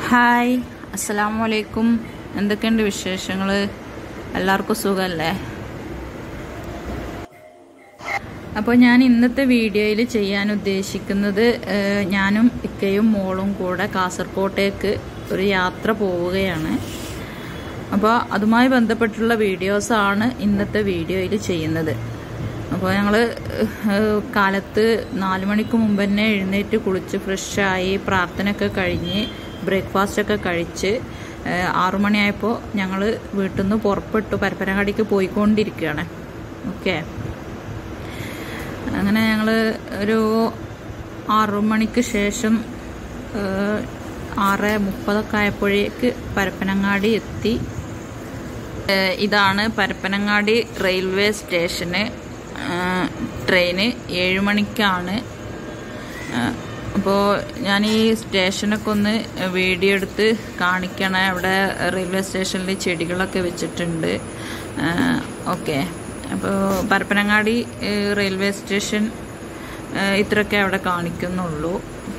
hi അസ്സലാമു അലൈക്കും എന്തൊക്കെയുണ്ട് വിശേഷങ്ങൾ എല്ലാവർക്കും സുഖമല്ലേ അപ്പോൾ ഞാൻ ഇന്നത്തെ വീഡിയോയിൽ ചെയ്യാൻ ഉദ്ദേശിക്കുന്നത് ഏഹ്, ഞാനും ഇക്കയും മോളും കൂടെ കാസർകോട്ടേക്ക് ഒരു യാത്ര പോവുകയാണ് അപ്പോൾ അതുമായി ബന്ധപ്പെട്ടുള്ള വീഡിയോസാണ് ഇന്നത്തെ വീഡിയോയിൽ ചെയ്യുന്നത് അപ്പോൾ ഞങ്ങൾ കാലത്ത് നാല് മണിക്ക് മുമ്പ് തന്നെ എഴുന്നേറ്റ് കുളിച്ച് ഫ്രഷായി പ്രാർത്ഥനയൊക്കെ കഴിഞ്ഞ് ബ്രേക്ക്ഫാസ്റ്റ് ഒക്കെ കഴിച്ച് ഏഹ്, ആറു മണിയായപ്പോൾ ഞങ്ങൾ വീട്ടിൽ നിന്ന് പുറപ്പെട്ടു പരപ്പനങ്ങാടിക്ക് പോയിക്കൊണ്ടിരിക്കുകയാണ് ഓക്കെ അങ്ങനെ ഞങ്ങൾ ഒരു ആറു മണിക്ക് ശേഷം ഏഹ്, ആറ് മുപ്പതൊക്കെ ആയപ്പോഴേക്ക് പരപ്പനങ്ങാടി എത്തി ഏഹ്, ഇതാണ് പരപ്പനങ്ങാടി റെയിൽവേ സ്റ്റേഷന് ഏഹ്, ട്രെയിന് ഏഴ് മണിക്കാണ് അപ്പോൾ ഞാൻ ഈ സ്റ്റേഷനൊക്കെ ഒന്ന് വീഡിയോ എടുത്ത് കാണിക്കണേ അവിടെ റെയിൽവേ സ്റ്റേഷനിൽ ചെടികളൊക്കെ വെച്ചിട്ടുണ്ട് ഓക്കെ അപ്പോൾ പരപ്പനങ്ങാടി ഏഹ്, റെയിൽവേ സ്റ്റേഷൻ ഏഹ്, ഇത്രയൊക്കെ അവിടെ കാണിക്കുന്നുള്ളൂ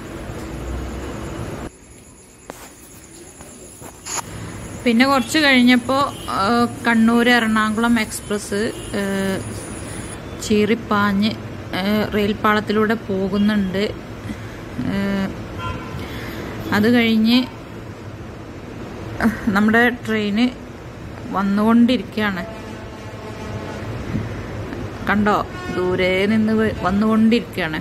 പിന്നെ കുറച്ച് കഴിഞ്ഞപ്പോൾ കണ്ണൂർ എറണാകുളം എക്സ്പ്രസ് ഏഹ്, ചീറിപ്പാഞ്ഞ് ഏഹ്, റെയിൽപാളത്തിലൂടെ പോകുന്നുണ്ട് ഏഹ്, അത് കഴിഞ്ഞ് നമ്മുടെ ട്രെയിന് വന്നുകൊണ്ടിരിക്കുകയാണ് കണ്ടോ ദൂരെ നിന്ന് വ- വന്നുകൊണ്ടിരിക്കുകയാണ്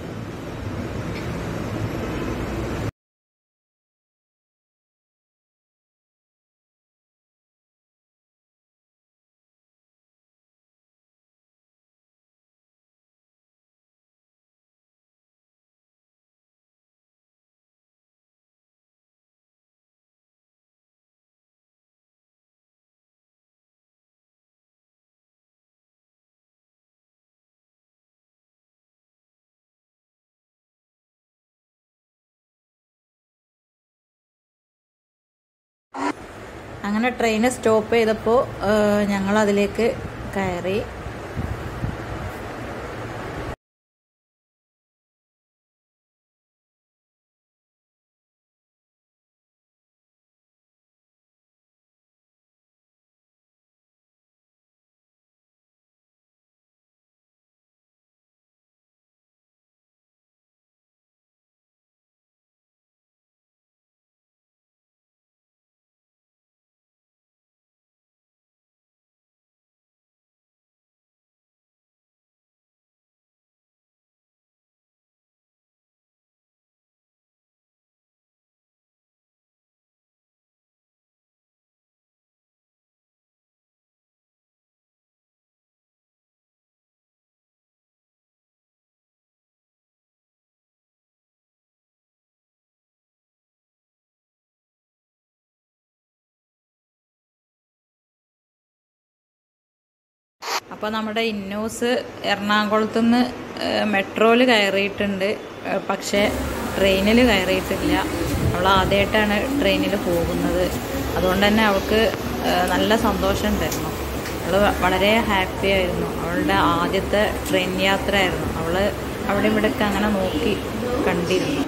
അങ്ങനെ ട്രെയിന് സ്റ്റോപ്പ് ചെയ്തപ്പോൾ ഞങ്ങൾ അതിലേക്ക് കയറി അപ്പോൾ നമ്മുടെ ഇന്നോസ് എറണാകുളത്ത് നിന്ന് മെട്രോയിൽ കയറിയിട്ടുണ്ട് ഏഹ് പക്ഷേ ട്രെയിനിൽ കയറിയിട്ടില്ല അവൾ ആദ്യമായിട്ടാണ് ട്രെയിനിൽ പോകുന്നത് അതുകൊണ്ട് തന്നെ അവൾക്ക് ഏഹ് നല്ല സന്തോഷം ഉണ്ടായിരുന്നു അവൾ വളരെ ഹാപ്പി ആയിരുന്നു അവളുടെ ആദ്യത്തെ ട്രെയിൻ യാത്രയായിരുന്നു അവൾ അവിടെ ഇവിടെയൊക്കെ അങ്ങനെ നോക്കി കണ്ടിരുന്നു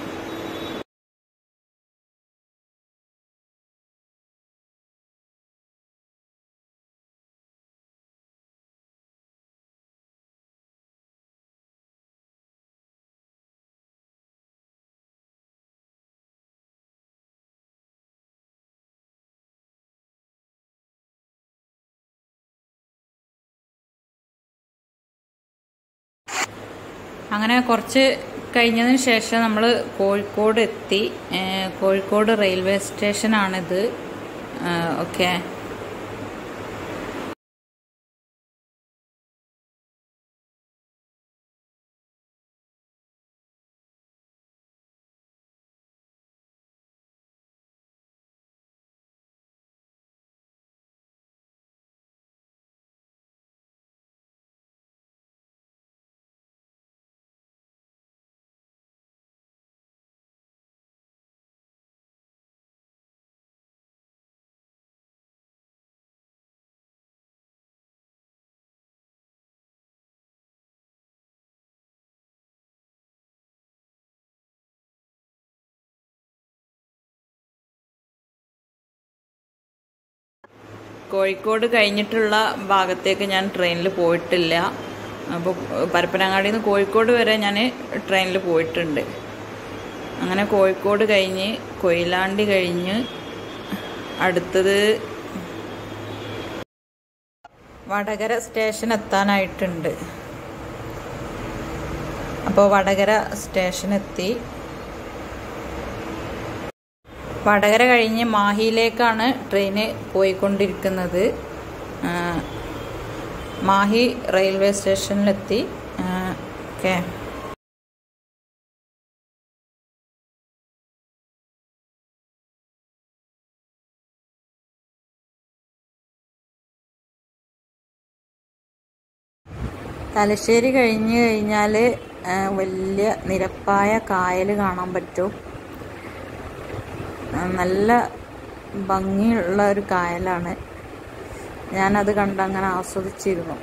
അങ്ങനെ കുറച്ച് കഴിഞ്ഞതിന് ശേഷം നമ്മൾ കോഴിക്കോട് എത്തി ഏഹ് കോഴിക്കോട് റെയിൽവേ സ്റ്റേഷനാണിത് ഓക്കെ കോഴിക്കോട് കഴിഞ്ഞിട്ടുള്ള ഭാഗത്തേക്ക് ഞാൻ ട്രെയിനിൽ പോയിട്ടില്ല അപ്പോൾ പരപ്പനങ്ങാടിയിൽ നിന്ന് കോഴിക്കോട് വരെ ഞാൻ ട്രെയിനിൽ പോയിട്ടുണ്ട് അങ്ങനെ കോഴിക്കോട് കഴിഞ്ഞ് കൊയിലാണ്ടി കഴിഞ്ഞ് അടുത്തത് വടകര സ്റ്റേഷൻ എത്താനായിട്ടുണ്ട് അപ്പോൾ വടകര സ്റ്റേഷൻ എത്തി വടകര കഴിഞ്ഞ് മാഹിയിലേക്കാണ് ട്രെയിന് പോയിക്കൊണ്ടിരിക്കുന്നത് ആ, മാഹി റെയിൽവേ സ്റ്റേഷനിലെത്തി ഓക്കെ തലശ്ശേരി കഴിഞ്ഞ് കഴിഞ്ഞാൽ വലിയ നിരപ്പായ കായൽ കാണാൻ പറ്റും ആ, നല്ല ഭംഗിയുള്ള ഒരു കായലാണ് ഞാനത് കണ്ട് അങ്ങനെ ആസ്വദിച്ചിരുന്നു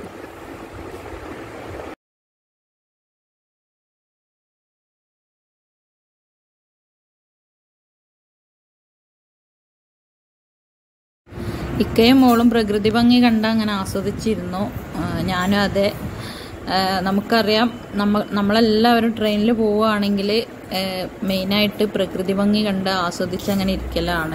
ഇക്കയും മോളും പ്രകൃതി ഭംഗി കണ്ട് അങ്ങനെ ആസ്വദിച്ചിരുന്നു ആ, ഞാനും അതെ ആ, നമുക്കറിയാം നമ്മ നമ്മളെല്ലാവരും ട്രെയിനിൽ പോവുകയാണെങ്കിൽ മെയിനായിട്ട് പ്രകൃതി ഭംഗി കണ്ട് ആസ്വദിച്ച് അങ്ങനെ ഇരിക്കലാണ്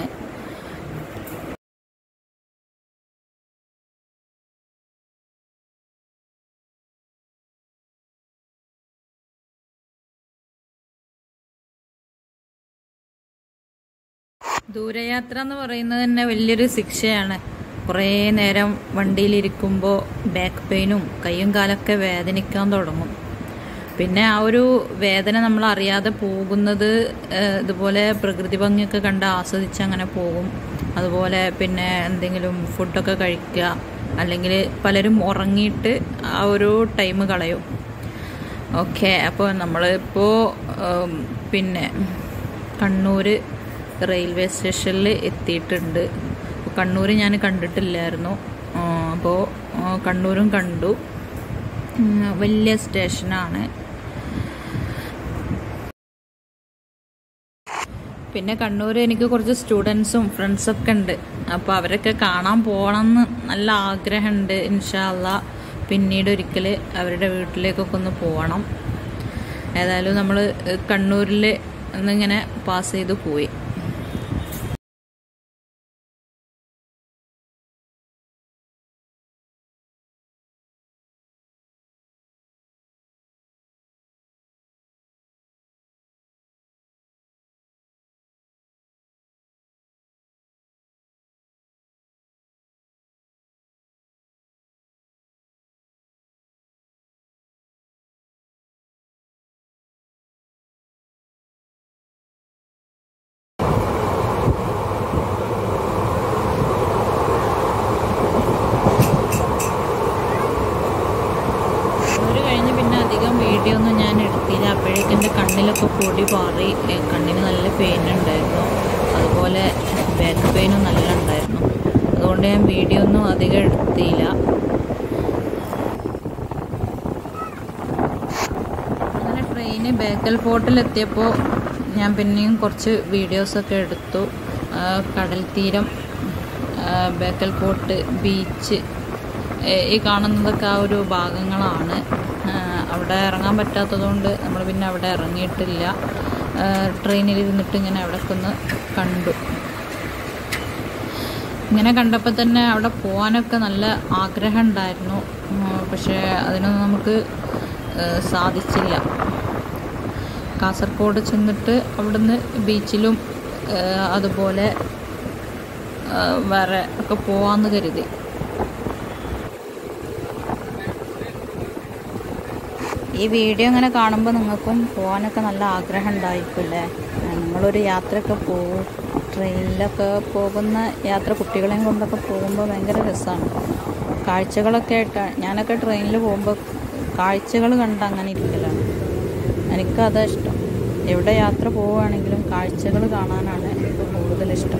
ദൂരയാത്ര എന്ന് പറയുന്നത് തന്നെ വലിയൊരു ശിക്ഷയാണ് കുറേ നേരം വണ്ടിയിലിരിക്കുമ്പോൾ ബാക്ക് പെയിനും കൈയും കാലൊക്കെ വേദനിക്കാൻ തുടങ്ങും പിന്നെ ആ ഒരു വേദന നമ്മൾ അറിയാതെ പോകുന്നത് ഏഹ്, ഇതുപോലെ പ്രകൃതി ഭംഗിയൊക്കെ കണ്ട് ആസ്വദിച്ച് അങ്ങനെ പോകും അതുപോലെ പിന്നെ എന്തെങ്കിലും ഫുഡൊക്കെ കഴിക്കുക അല്ലെങ്കിൽ പലരും ഉറങ്ങിയിട്ട് ആ ഒരു ടൈം കളയും ഓക്കെ അപ്പോൾ നമ്മളിപ്പോൾ പിന്നെ കണ്ണൂർ റെയിൽവേ സ്റ്റേഷനിൽ എത്തിയിട്ടുണ്ട് കണ്ണൂർ ഞാൻ കണ്ടിട്ടില്ലായിരുന്നു അപ്പോൾ കണ്ണൂരും കണ്ടു ഉം, വലിയ സ്റ്റേഷനാണ് പിന്നെ കണ്ണൂർ എനിക്ക് കുറച്ച് സ്റ്റുഡൻസും ഫ്രണ്ട്സൊക്കെ ഉണ്ട് അപ്പോൾ അവരൊക്കെ കാണാൻ പോകണം എന്ന് നല്ല ആഗ്രഹമുണ്ട് ഇൻഷാല്ല പിന്നീട് ഒരിക്കൽ അവരുടെ വീട്ടിലേക്കൊക്കെ ഒന്ന് പോകണം ഏതായാലും നമ്മൾ കണ്ണൂരിൽ ഒന്നിങ്ങനെ പാസ് ചെയ്ത് പോയി കണ്ണൂർ കഴിഞ്ഞ് പിന്നെ അധികം വീഡിയോ ഒന്നും ഞാൻ എടുത്തില്ല അപ്പോഴേക്കും എൻ്റെ കണ്ണിലൊക്കെ പൊടി പാറി ഏ, കണ്ണിന് നല്ല പെയിൻ ഉണ്ടായിരുന്നു അതുപോലെ ബാക്ക് പെയിനും നല്ല ഉണ്ടായിരുന്നു അതുകൊണ്ട് ഞാൻ വീഡിയോ ഒന്നും അധികം എടുത്തില്ല അങ്ങനെ ട്രെയിന് ബേക്കൽ ഫോർട്ടിലെത്തിയപ്പോൾ ഞാൻ പിന്നെയും കുറച്ച് വീഡിയോസൊക്കെ എടുത്തു ആ, കടൽ തീരം ആ, ബേക്കൽ ഫോർട്ട് ബീച്ച് ഏ, ഈ കാണുന്നതൊക്കെ ആ ഒരു ഭാഗങ്ങളാണ് ആ, അവിടെ ഇറങ്ങാൻ പറ്റാത്തതുകൊണ്ട് നമ്മൾ പിന്നെ അവിടെ ഇറങ്ങിയിട്ടില്ല ട്രെയിനിൽ ഇരുന്നിട്ട് ഇങ്ങനെ അവിടെയൊക്കെ ഒന്ന് കണ്ടു ഇങ്ങനെ കണ്ടപ്പോൾ തന്നെ അവിടെ പോകാനൊക്കെ നല്ല ആഗ്രഹം ഉണ്ടായിരുന്നു ഉം, പക്ഷേ അതിനൊന്നും നമുക്ക് ഏഹ്, സാധിച്ചില്ല കാസർഗോഡ് ചെന്നിട്ട് അവിടുന്ന് ബീച്ചിലും ഏഹ്, അതുപോലെ ഏഹ്, വേറെ ഒക്കെ പോവാന്ന് കരുതി ഈ വീഡിയോ ഇങ്ങനെ കാണുമ്പോൾ നിങ്ങൾക്കും പോകാനൊക്കെ നല്ല ആഗ്രഹം ഉണ്ടായിരിക്കുമല്ലേ നിങ്ങളൊരു യാത്രയൊക്കെ പോകും ട്രെയിനിലൊക്കെ പോകുന്ന യാത്ര കുട്ടികളെയും കൊണ്ടൊക്കെ പോകുമ്പോൾ ഭയങ്കര രസമാണ് കാഴ്ചകളൊക്കെ ആയിട്ട് ഞാനൊക്കെ ട്രെയിനിൽ പോകുമ്പോൾ കാഴ്ചകൾ കണ്ട് അങ്ങനെ ഇരിക്കലാണ് എനിക്കതാ ഇഷ്ടം എവിടെ യാത്ര പോവുകയാണെങ്കിലും കാഴ്ചകൾ കാണാനാണ് എനിക്ക് കൂടുതൽ ഇഷ്ടം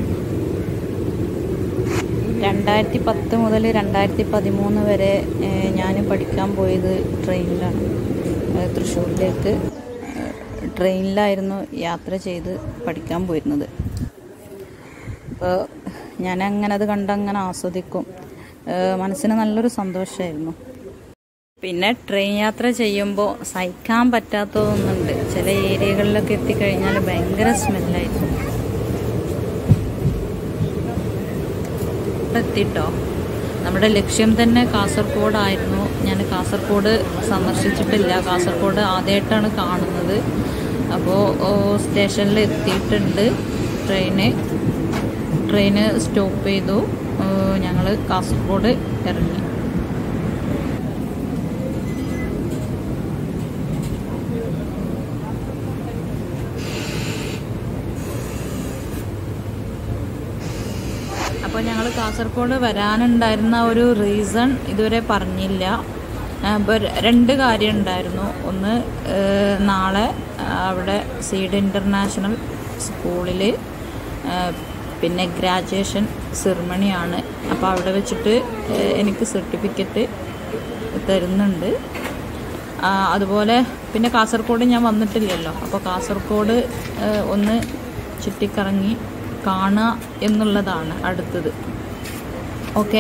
രണ്ടായിരത്തി പത്ത് മുതൽ രണ്ടായിരത്തി പതിമൂന്ന് വരെ ഞാൻ പഠിക്കാൻ പോയത് ട്രെയിനിലാണ് ഏഹ് തൃശ്ശൂരിലേക്ക് ഏഹ് ട്രെയിനിലായിരുന്നു യാത്ര ചെയ്ത് പഠിക്കാൻ പോയിരുന്നത് അപ്പോൾ ഞാനങ്ങനെ അത് കണ്ടങ്ങനെ ആസ്വദിക്കും ഏഹ് മനസ്സിന് നല്ലൊരു സന്തോഷമായിരുന്നു പിന്നെ ട്രെയിൻ യാത്ര ചെയ്യുമ്പോൾ സഹിക്കാൻ പറ്റാത്തതൊന്നുണ്ട് ചില ഏരിയകളിലൊക്കെ എത്തിക്കഴിഞ്ഞാൽ ഭയങ്കര സ്മെല്ലായിരിക്കും ഇവിടെ എത്തിട്ടോ നമ്മുടെ ലക്ഷ്യം തന്നെ കാസർഗോഡായിരുന്നു ഞാൻ കാസർഗോഡ് സന്ദർശിച്ചിട്ടില്ല കാസർഗോഡ് ആദ്യമായിട്ടാണ് കാണുന്നത് അപ്പോൾ സ്റ്റേഷനിൽ എത്തിയിട്ടുണ്ട് ട്രെയിന് ട്രെയിന് സ്റ്റോപ്പ് ചെയ്തു ഞങ്ങൾ കാസർഗോഡ് ഇറങ്ങി അപ്പോൾ ഞങ്ങൾ കാസർഗോഡ് വരാനുണ്ടായിരുന്ന ഒരു റീസൺ ഇതുവരെ പറഞ്ഞില്ല അപ്പോൾ രണ്ട് കാര്യം ഉണ്ടായിരുന്നു ഒന്ന് ഏഹ്, നാളെ അവിടെ സീഡ് ഇൻ്റർനാഷണൽ സ്കൂളിൽ പിന്നെ ഗ്രാജുവേഷൻ സെറിമണിയാണ് അപ്പോൾ അവിടെ വെച്ചിട്ട് ഏഹ്, എനിക്ക് സർട്ടിഫിക്കറ്റ് തരുന്നുണ്ട് ആ, അതുപോലെ പിന്നെ കാസർഗോഡ് ഞാൻ വന്നിട്ടില്ലല്ലോ അപ്പോൾ കാസർഗോഡ് ഏഹ്, ഒന്ന് ചുറ്റിക്കറങ്ങി കാണുക എന്നുള്ളതാണ് അടുത്തത് ഓക്കെ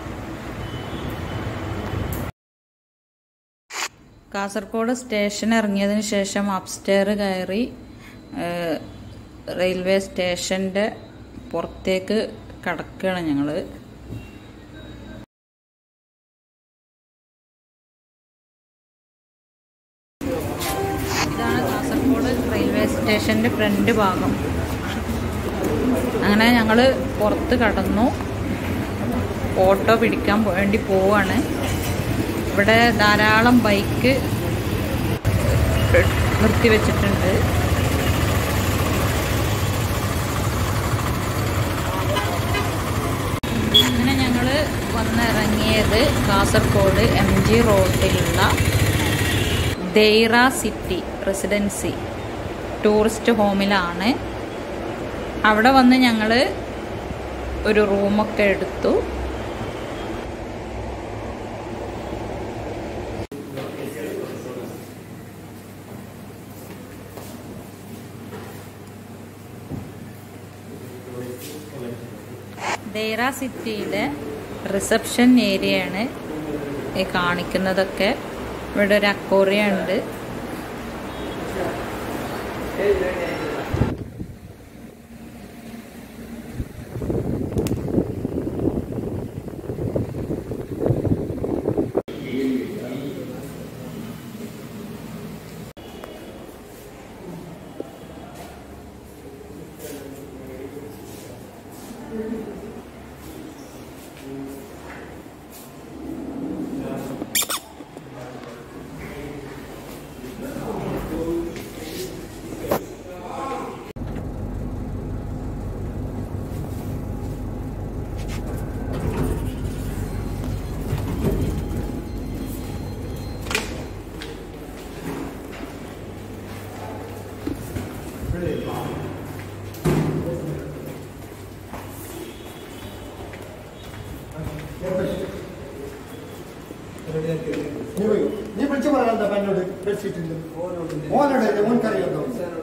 കാസർഗോഡ് സ്റ്റേഷൻ ഇറങ്ങിയതിന് ശേഷം അപ്സ്റ്റെയർ കയറി ഏഹ്, റെയിൽവേ സ്റ്റേഷൻ്റെ പുറത്തേക്ക് കടക്കുകയാണ് ഞങ്ങൾ ഇതാണ് കാസർഗോഡ് റെയിൽവേ സ്റ്റേഷൻ്റെ ഫ്രണ്ട് ഭാഗം അങ്ങനെ ഞങ്ങൾ പുറത്ത് കടന്നു ഓട്ടോ പിടിക്കാൻ വേണ്ടി പോവാണ് ഇവിടെ ധാരാളം ബൈക്ക് നിർത്തി വെച്ചിട്ടുണ്ട് അങ്ങനെ ഞങ്ങൾ വന്നിറങ്ങിയത് കാസർഗോഡ് എം ജി റോഡിലുള്ള ദൈറ സിറ്റി റെസിഡൻസി ടൂറിസ്റ്റ് ഹോമിലാണ് അവിടെ വന്ന് ഞങ്ങൾ ഒരു റൂമൊക്കെ എടുത്തു ദൈറ സിറ്റിയുടെ റിസപ്ഷൻ ഏരിയയാണ് ഈ കാണിക്കുന്നതൊക്കെ ഇവിടെ ഒരു അക്കോറിയ ഉണ്ട് നീ പോയി നീ വിളിച്ചു പറയാം എന്നോട് ബെഡ്ഷീറ്റിൽ ഓനോട് ഓൻക്കറിയാം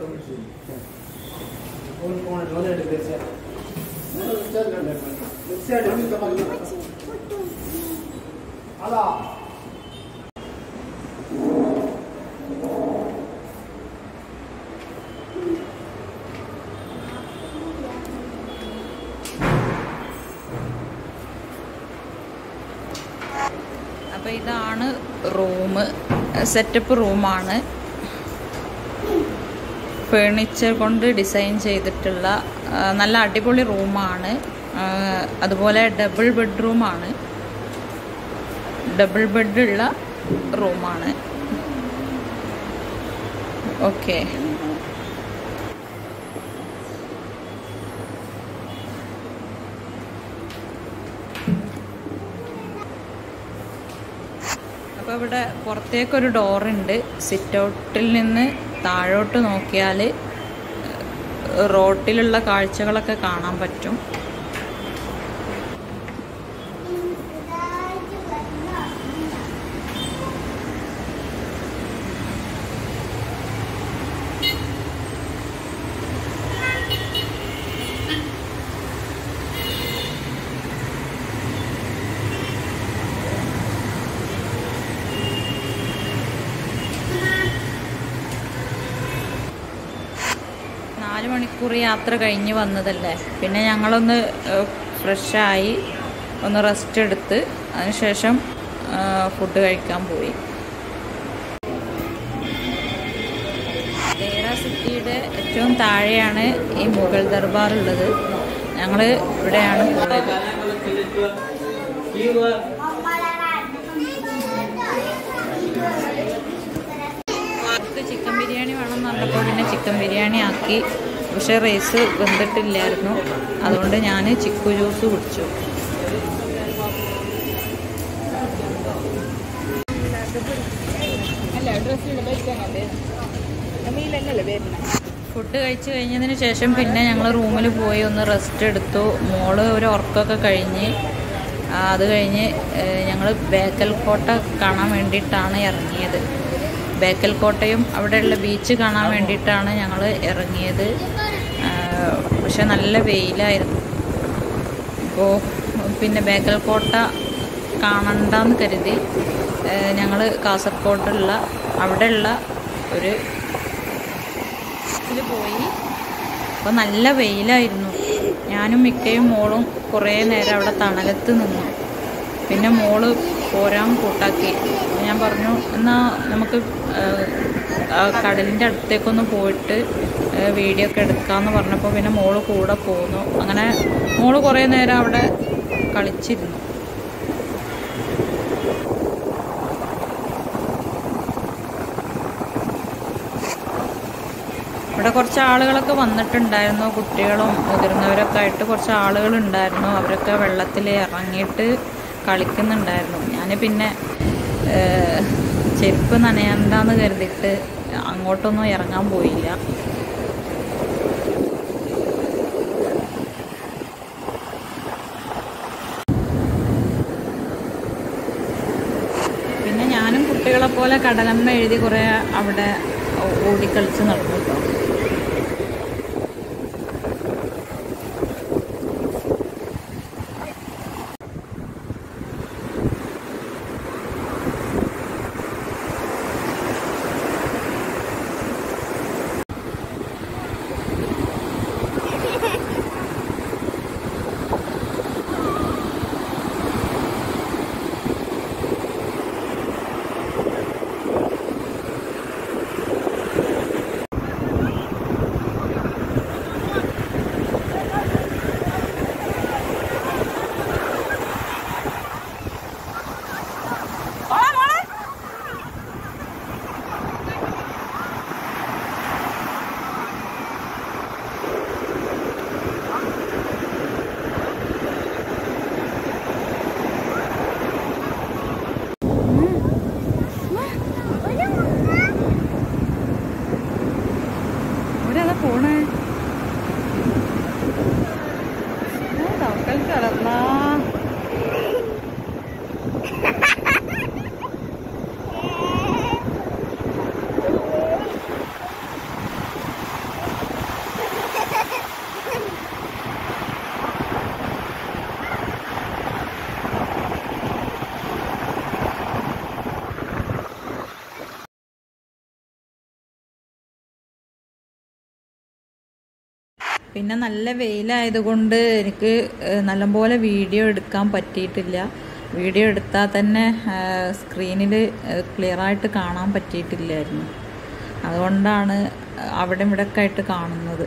അതാ അപ്പോൾ ഇതാണ് റൂം സെറ്റപ്പ് റൂമാണ് ഫേണിച്ചർ കൊണ്ട് ഡിസൈൻ ചെയ്തിട്ടുള്ള ആ, നല്ല അടിപൊളി റൂമാണ് ആ, അതുപോലെ ഡബിൾ ബെഡ്റൂമാണ് ഡബിൾ ബെഡുള്ള റൂമാണ് ഓക്കെ അപ്പോൾ ഇവിടെ പുറത്തേക്കൊരു ഡോറുണ്ട് സിറ്റ് ഔട്ടിൽ നിന്ന് താഴോട്ട് നോക്കിയാൽ റോട്ടിലുള്ള കാഴ്ചകളൊക്കെ കാണാൻ പറ്റും മണിക്കൂർ യാത്ര കഴിഞ്ഞ് വന്നതല്ലേ പിന്നെ ഞങ്ങളൊന്ന് ഫ്രഷായി ഒന്ന് റെസ്റ്റ് എടുത്ത് അതിനുശേഷം ഫുഡ് കഴിക്കാൻ പോയി ദേറ സിറ്റിയുടെ ഏറ്റവും താഴെയാണ് ഈ മുഗൾ ദർബാർ ഉള്ളത് ഞങ്ങൾ ഇവിടെയാണ് പോയത് അവർക്ക് ചിക്കൻ ബിരിയാണി വേണം എന്ന് പറഞ്ഞപ്പോൾ പിന്നെ ചിക്കൻ ബിരിയാണി ആക്കി പക്ഷേ റൈസ് വെന്തിട്ടില്ലായിരുന്നു അതുകൊണ്ട് ഞാൻ ചിക്കു ജ്യൂസ് കുടിച്ചു ഫുഡ് കഴിച്ച് കഴിഞ്ഞതിന് ശേഷം പിന്നെ ഞങ്ങൾ റൂമിൽ പോയി ഒന്ന് റെസ്റ്റ് എടുത്തു മോള് ഒരു ഉറക്കമൊക്കെ കഴിഞ്ഞ് ആ, അത് കഴിഞ്ഞ് ഞങ്ങൾ ബേക്കൽ കോട്ട കാണാൻ വേണ്ടിയിട്ടാണ് ഇറങ്ങിയത് ബേക്കൽ കോട്ടയും അവിടെയുള്ള ബീച്ച് കാണാൻ വേണ്ടിയിട്ടാണ് ഞങ്ങൾ ഇറങ്ങിയത് ആ, പക്ഷെ നല്ല വെയിലായിരുന്നു അപ്പോൾ പിന്നെ ബേക്കൽ കോട്ട കാണണ്ടെന്ന് കരുതി ഞങ്ങൾ കാസർഗോഡുള്ള അവിടെയുള്ള ഒരു ഇതിൽ പോയി അപ്പോൾ നല്ല വെയിലായിരുന്നു ഞാനും മിക്കയും മോളും കുറേ നേരം അവിടെ തണലത്ത് നിന്നു പിന്നെ മോള് പോരാൻ കൂട്ടാക്കി അപ്പോൾ ഞാൻ പറഞ്ഞു എന്നാൽ നമുക്ക് ആ കടലിൻ്റെ അടുത്തേക്കൊന്ന് പോയിട്ട് വീഡിയോ ഒക്കെ എടുക്കാമെന്ന് പറഞ്ഞപ്പോൾ പിന്നെ മോള് കൂടെ പോന്നു അങ്ങനെ മോള് കുറേ നേരം അവിടെ കളിച്ചിരുന്നു ഇവിടെ കുറച്ച് ആളുകളൊക്കെ വന്നിട്ടുണ്ടായിരുന്നു കുട്ടികളും മുതിർന്നവരൊക്കെ ആയിട്ട് കുറച്ച് ആളുകൾ ഉണ്ടായിരുന്നു അവരൊക്കെ വെള്ളത്തിൽ ഇറങ്ങിയിട്ട് കളിക്കുന്നുണ്ടായിരുന്നു ഞാൻ പിന്നെ ഏഹ്, ചെരുപ്പ് നനയണ്ടെന്ന് കരുതിയിട്ട് അങ്ങോട്ടൊന്നും ഇറങ്ങാൻ പോയില്ല പിന്നെ ഞാനും കുട്ടികളെ പോലെ കടലമ്മ എഴുതി കുറേ അവിടെ ഓ- ഓടിക്കളിച്ച് നടന്നു കേട്ടോ ഒരാളെ പോണേ കളർന്നാ പിന്നെ നല്ല വെയിലായതുകൊണ്ട് എനിക്ക് ഏഹ്, നല്ലപോലെ വീഡിയോ എടുക്കാൻ പറ്റിയിട്ടില്ല വീഡിയോ എടുത്താൽ തന്നെ സ്ക്രീനിൽ ക്ലിയറായിട്ട് കാണാൻ പറ്റിയിട്ടില്ലായിരുന്നു അതുകൊണ്ടാണ് അവിടെ ഇവിടെയൊക്കെ ആയിട്ട് കാണുന്നത്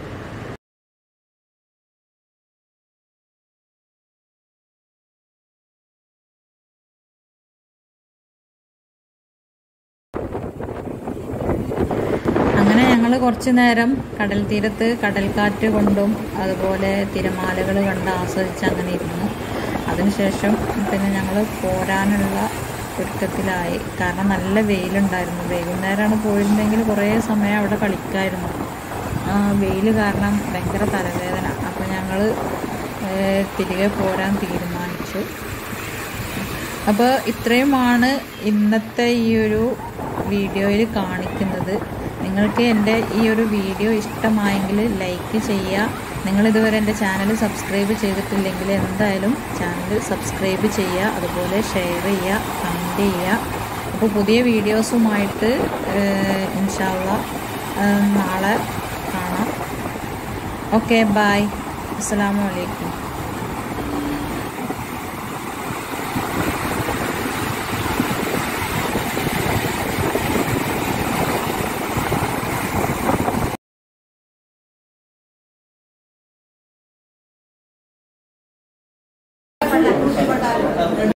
അങ്ങനെ ഞങ്ങൾ കുറച്ച് നേരം കടൽ തീരത്ത് കടൽക്കാറ്റ് കൊണ്ടും അതുപോലെ തിരമാലകൾ കണ്ട് ആസ്വദിച്ച് അങ്ങനെ ഇരുന്നു അതിനുശേഷം പിന്നെ ഞങ്ങൾ പോരാനുള്ള ഒരുക്കത്തിലായി കാരണം നല്ല വെയിലുണ്ടായിരുന്നു വൈകുന്നേരമാണ് പോയിരുന്നെങ്കിൽ കുറേ സമയം അവിടെ കളിക്കായിരുന്നു ആ, വെയിൽ കാരണം ഭയങ്കര തലവേദന അപ്പോൾ ഞങ്ങൾ തിരികെ പോരാൻ തീരുമാനിച്ചു അപ്പോൾ ഇത്രയുമാണ് ഇന്നത്തെ ഈ ഒരു വീഡിയോയിൽ കാണിക്കുന്നത് നിങ്ങൾക്ക് എൻ്റെ ഈ ഒരു വീഡിയോ ഇഷ്ടമായെങ്കിൽ ലൈക്ക് ചെയ്യുക നിങ്ങൾ ഇതുവരെ എൻ്റെ ചാനൽ സബ്സ്ക്രൈബ് ചെയ്തിട്ടില്ലെങ്കിൽ എന്തായാലും ചാനൽ സബ്സ്ക്രൈബ് ചെയ്യുക അതുപോലെ ഷെയർ ചെയ്യുക കമൻറ്റ് ചെയ്യുക അപ്പോൾ പുതിയ വീഡിയോസുമായിട്ട് ഇൻഷാല്ല നാളെ കാണാം ഓക്കെ ബായ് അസ്സാം വലൈക്കും